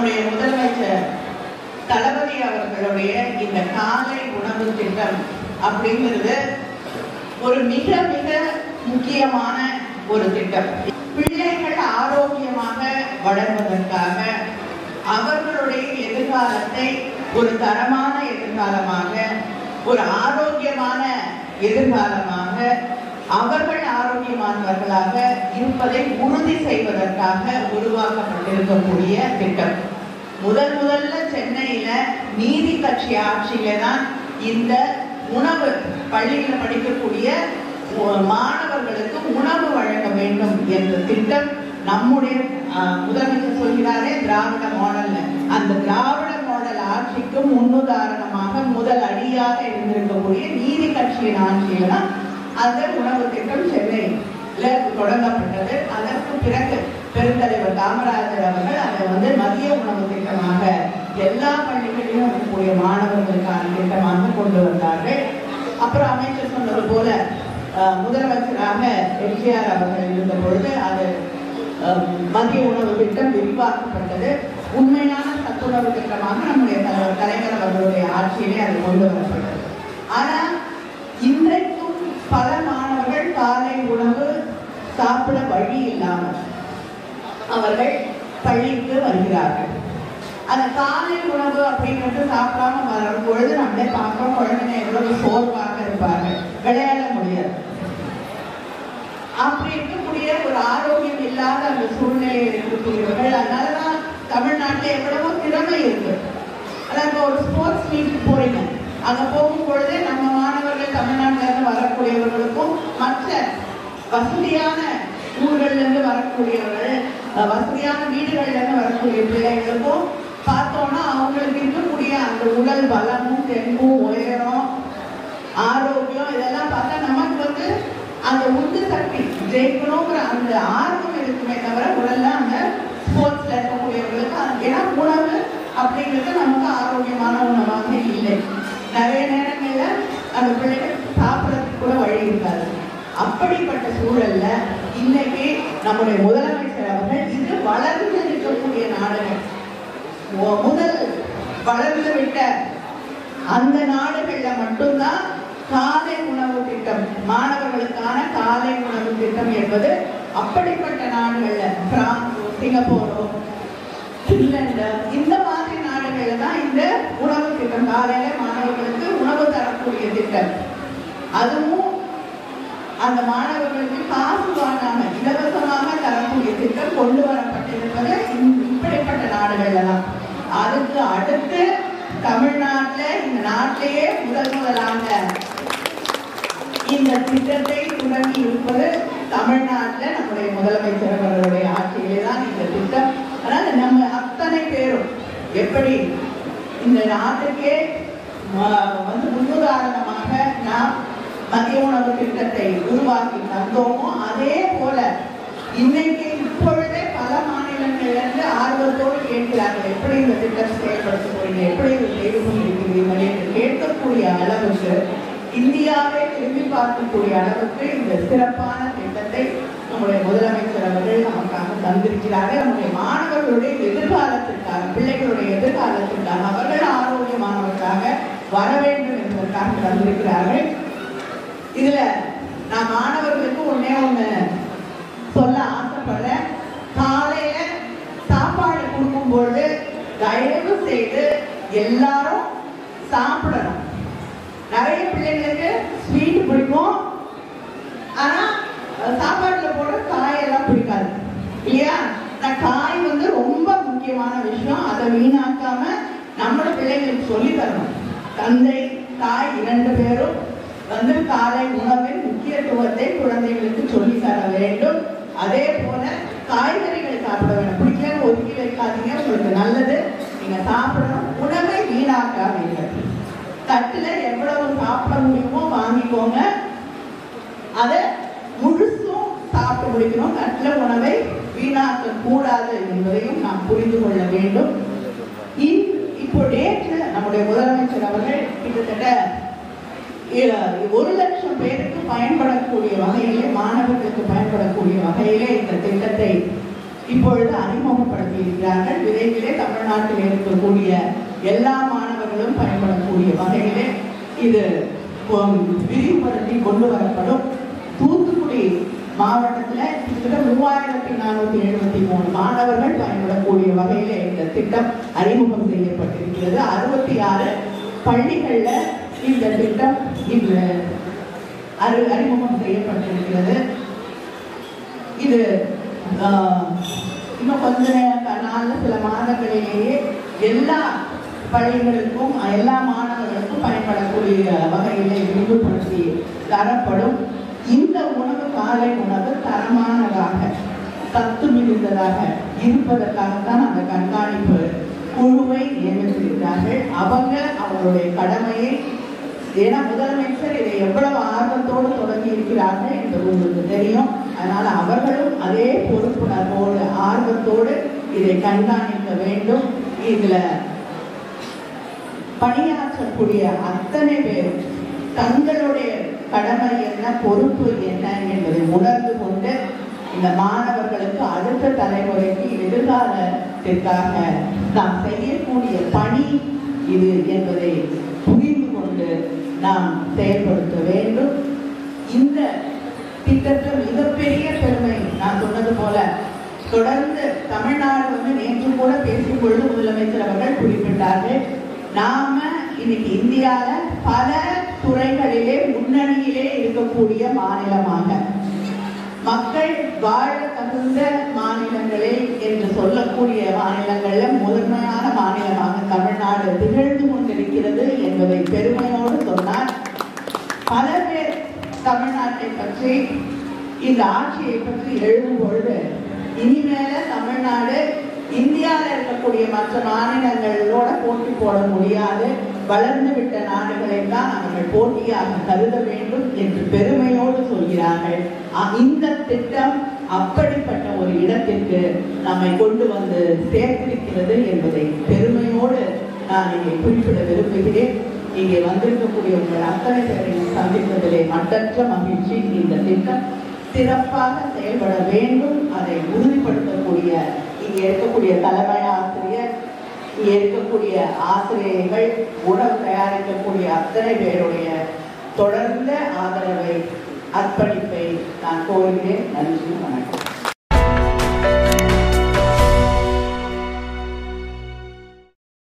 நம்முடைய முதலமைச்சர் தளபதி அவர்களுடைய இந்த காலை உணவு திட்டம் அப்படிங்கிறது ஒரு மிக மிக முக்கியமான ஒரு திட்டம் பிள்ளைகள் ஆரோக்கியமாக வளர்வதற்காக அவர்களுடைய எதிர்காலத்தை ஒரு தரமான எதிர்காலமாக ஒரு ஆரோக்கியமான எதிர்காலமாக அவர்கள் ஆரோக்கியமானவர்களாக இருப்பதை உறுதி செய்வதற்காக உருவாக்கப்பட்டிருக்கக்கூடிய திட்டம் முதல் முதல்ல சென்னையில நீதி கட்சி ஆட்சியில தான் இந்த உணவு பள்ளியில படிக்கக்கூடிய உ- மாணவர்களுக்கு உணவு வழங்க வேண்டும் என்ற திட்டம் நம்முடைய ஆஹ், முதலமைச்சர் சொல்கிறாரே திராவிட மாடல்ல அந்த திராவிட மாடல் ஆட்சிக்கு முன்னுதாரணமாக முதல் அடியாக இருந்திருக்கக்கூடிய நீதி கட்சியின் ஆட்சியில தான் அந்த உணவு திட்டம் சென்னையில தொடங்கப்பட்டது அதற்கு பிறகு பெருந்தலைவர் காமராஜர் அவர்கள் அதை வந்து மதிய உணவு திட்டமாக எல்லா பள்ளிகளிலும் இருக்கக்கூடிய மாணவர்களுக்கான திட்டமாக கொண்டு வந்தார்கள் அப்புறம் அமைச்சர் சொன்னது போல அஹ், முதலமைச்சராக எம்ஜிஆர் அவர்கள் இருந்த பொழுது அது அஹ், மதிய உணவு திட்டம் விரிவாக்கப்பட்டது உண்மையான சத்துணவு திட்டமாக நம்முடைய தலைவர் கலைஞர் அவர்களுடைய ஆட்சியிலே அது கொண்டு வரப்பட்டது ஆனா இன்றைக்கும் பல மாணவர்கள் காலை உணவு சாப்பிட வழி இல்லாமல் அவர்கள் பள்ளிக்கு வருகிறார்கள் அந்த காலை உணவு அப்படிங்கிறது சாப்பிடாம வரும் பொழுது நம்மளே பார்க்கிறோம் குழந்தைங்க எவ்வளவு சோர்வாக இருப்பாங்க விளையாட முடியாது அப்படி இருக்கக்கூடிய ஒரு ஆரோக்கியம் இல்லாத அந்த சூழ்நிலையில் இருக்கக்கூடியவர்கள் அதனாலதான் தமிழ்நாட்டுல எவ்வளவோ திறமை இருக்கு அதான் இப்போ ஒரு ஸ்போர்ட்ஸ் மீட் போறீங்க அங்க போகும் பொழுதே நம்ம மாணவர்கள் தமிழ்நாட்டுல இருந்து வரக்கூடியவர்களுக்கும் மற்ற வசதியான ஊர்கள்ல இருந்து வரக்கூடியவர்கள் அஹ், வசதியான வீடுகள்ல இருந்து வரக்கூடிய பிள்ளைகளுக்கும் பார்த்தோம்னா அவங்களுக்கு இருக்கக்கூடிய அந்த உடல் பலமும் தெம்பும் உயரம் ஆரோக்கியம் இதெல்லாம் பார்த்தா நமக்கு வந்து அந்த உந்து சக்தி ஜெயிக்கணுங்கிற அந்த ஆர்வம் இருக்குமே தவிர உடல்ல அந்த ஸ்போர்ட்ஸ்ல இருக்கக்கூடியவர்களுக்கு அது- ஏன்னா உணவு அப்படிங்கிறது நமக்கு ஆரோக்கியமான உணவாக இல்லை நிறைய நேரங்கள்ல அந்த பிள்ளைகள் சாப்பிடறதுக்கு கூட வழி இருக்காது அப்படிப்பட்ட சூழல்ல இன்னைக்கு நம்முடைய முதலமைச்சர் அவர்கள் இது வளர்ந்து இருக்கக்கூடிய நாடுகள் மு- முதல் வளர்ந்து விட்ட அந்த நாடுகள்ல மட்டும்தான் காலை உணவு திட்டம் மாணவர்களுக்கான காலை உணவு திட்டம் என்பது அப்படிப்பட்ட நாடுகள்ல பிரான்ஸ் சிங்கப்பூரோ பின்லாந்து இந்த மாதிரி நாடுகள்ல தான் இந்த உணவு திட்டம் காலையில மாணவர்களுக்கு உணவு தரக்கூடிய திட்டம் அதுவும் அந்த மாணவர்களுக்கு காசு வாங்காம இலவசமாக தரக்கூடிய திட்டம் கொண்டு வரப்பட்டிருப்பது இந்த- இப்படிப்பட்ட நாடுகள்ல தான் அதுக்கு அடுத்து தமிழ்நாட்டுல இந்த நாட்டிலேயே முதல் முதலாக இந்த திட்டத்தை தொடங்கி இருப்பது தமிழ்நாட்டுல நம்முடைய முதலமைச்சர் அவர்களுடைய ஆட்சியிலே தான் இந்த திட்டம் அதாவது நம்ம அத்தனை பேரும் எப்படி இந்த நாட்டுக்கே ஆஹ், வந்து முன்னுதாரணமாக நாம் மதிய உணவு திட்டத்தை உருவாக்கி தந்தோமோ அதே போல இன்னைக்கு இப்பொழுதே பல மாநிலங்கள்ல இருந்து ஆர்வத்தோடு கேட்கிறார்கள் எப்படி இந்த திட்டம் செயல்படுத்த போறீங்க எப்படி இதை செய்து கொண்டிருக்கிறீர்கள் என்று கேட்கக்கூடிய அளவுக்கு இந்தியாவை திரும்பி பார்க்கக்கூடிய அளவுக்கு இந்த சிறப்பான திட்டத்தை நம்முடைய முதலமைச்சர் அவர்கள் நமக்காக தந்திருக்கிறார்கள் நம்முடைய மாணவர்களுடைய எதிர்காலத்திற்காக பிள்ளைகளுடைய எதிர்காலத்திற்காக அவர்கள் ஆரோக்கியமானவர்களாக வர வேண்டும் என்பதற்காக தந்திருக்கிறார்கள் இதுல நான் மாணவர்களுக்கு ஒண்ணே ஒண்ணு சொல்ல ஆசைப்படுறேன் காலையில சாப்பாடு கொடுக்கும் பொழுது தயவு செய்து எல்லாரும் சாப்பிடணும் நிறைய பிள்ளைங்களுக்கு ஸ்வீட் பிடிக்கும் ஆனா அஹ், சாப்பாட்டுல போட காயெல்லாம் பிடிக்காது இல்லையா நான் காய் வந்து ரொம்ப முக்கியமான விஷயம் அதை வீணாக்காம நம்மளோட பிள்ளைங்களுக்கு சொல்லி தரணும் தந்தை தாய் இரண்டு பேரும் வந்து காலை உணவின் முக்கியத்துவத்தை குழந்தைகளுக்கு சொல்லி தர வேண்டும் அதே போல காய்கறிகள் சாப்பிட வேண்டும் பிடிக்கலன்னு ஒதுக்கி வைக்காதீங்க உங்களுக்கு நல்லது நீங்க சாப்பிடணும் உணவை வீணாக்காதீங்க தட்டுல எவ்வளவு சாப்பிட முடியுமோ வாங்கிக்கோங்க அதை முழுசும் சாப்பிட்டு முடிக்கணும் தட்டுல உணவை வீணாக்க கூடாது என்பதையும் நாம் புரிந்து கொள்ள வேண்டும் இன்- இப்போ நேற்று நம்முடைய முதலமைச்சர் அவர்கள் கிட்டத்தட்ட இ- ஒரு லட்சம் பேருக்கு பயன்படக்கூடிய வகையிலே மாணவர்களுக்கு பயன்படக்கூடிய வகையிலே இந்த திட்டத்தை இப்பொழுது அறிமுகப்படுத்தி இருக்கிறார்கள் விரைவிலே தமிழ்நாட்டில் இருக்கக்கூடிய எல்லா மாணவர்களும் பயன்படக்கூடிய வகையிலே இது உம், விரிவுபடுத்தி கொண்டு வரப்படும் தூத்துக்குடி மாவட்டத்தில் கிட்டத்தட்ட மூவாயிரத்தி நானூத்தி எழுபத்தி மூணு மாணவர்கள் பயன்படக்கூடிய வகையிலே இந்த திட்டம் அறிமுகம் செய்யப்பட்டிருக்கிறது அறுபத்தி ஆறு பள்ளிகள்ல இந்த திட்டம் இந்த அறி அறிமுகம் செய்யப்பட்டிருக்கிறது இது ஆஹ், இன்னும் கொஞ்ச நே- நாள்ல சில மாதங்களிலேயே எல்லா பள்ளிகளுக்கும் எல்லா மாணவர்களுக்கும் பயன்படக்கூடிய வகையிலே விரிவுபடுத்தி தரப்படும் இந்த உணவு காலை உணவு தரமானதாக சத்து மிகுந்ததாக இருப்பதற்காகத்தான் அந்த கண்காணிப்பு குழுவை நியமித்திருக்கிறார்கள் அவங்க அவங்களுடைய கடமையை ஏன்னா முதலமைச்சர் இதை எவ்வளவு ஆர்வத்தோடு தொடங்கி இருக்கிறார்கள் என்பது உங்களுக்கு தெரியும் அதனால அவர்களும் அதே பொறுப்புணர்வோடு ஆர்வத்தோடு இதை கண்காணிக்க வேண்டும் இதுல பணியாற்றக்கூடிய அத்தனை பேரும் தங்களுடைய கடமை என்ன பொறுப்பு என்ன என்பதை உணர்ந்து கொண்டு இந்த மாணவர்களுக்கு அடுத்த தலைமுறைக்கு எதிர்காலத்திற்காக நாம் செய்யக்கூடிய பணி இது என்பதை புரிந்து கொண்டு நாம் செயல்படுத்த வேண்டும் இந்த திட்டத்தில் மிகப்பெரிய பெருமை நான் சொன்னது போல தொடர்ந்து தமிழ்நாடு வந்து நேற்று கூட பேசும் பொழுது முதலமைச்சர் அவர்கள் குறிப்பிட்டார்கள் நாம இன்னைக்கு இந்தியால பல துறைகளிலே முன்னணியிலே இருக்கக்கூடிய மாநிலமாக மக்கள் வாழ தகுந்த மாநிலங்களே என்று சொல்லக்கூடிய மாநிலங்கள்ல முதன்மையான மாநிலமாக தமிழ்நாடு திகழ்ந்து கொண்டிருக்கிறது என்பதை பெருமையோடு சொன்னார் பல பேர் தமிழ்நாட்டை பற்றி இந்த ஆட்சியை பற்றி எழுதும் பொழுது இனிமேல தமிழ்நாடு இந்தியாவில் இருக்கக்கூடிய மற்ற மாநிலங்களோட போட்டி போட முடியாது வளர்ந்து விட்ட நாடுகளை தான் அவர்கள் போட்டியாக கருத வேண்டும் என்று பெருமையோடு சொல்கிறார்கள் அ- இந்த திட்டம் அப்படிப்பட்ட ஒரு இடத்திற்கு நம்மை கொண்டு வந்து சேர்த்திருக்கிறது என்பதை பெருமையோடு நான் இங்கே குறிப்பிட விரும்புகிறேன் இங்கே வந்திருக்கக்கூடிய உங்கள் அத்தனை பேரையும் சந்திப்பதிலே மட்டற்ற மகிழ்ச்சி இந்த திட்டம் சிறப்பாக செயல்பட வேண்டும் அதை உறுதிப்படுத்தக்கூடிய இங்கே இருக்கக்கூடிய தலைமை ஆசிரியர் இங்கே இருக்கக்கூடிய ஆசிரியர்கள் உணவு தயாரிக்கக்கூடிய அத்தனை பேருடைய தொடர்ந்த ஆதரவை அர்ப்பணிப்பை நான் கோருகிறேன் நன்றி வணக்கம்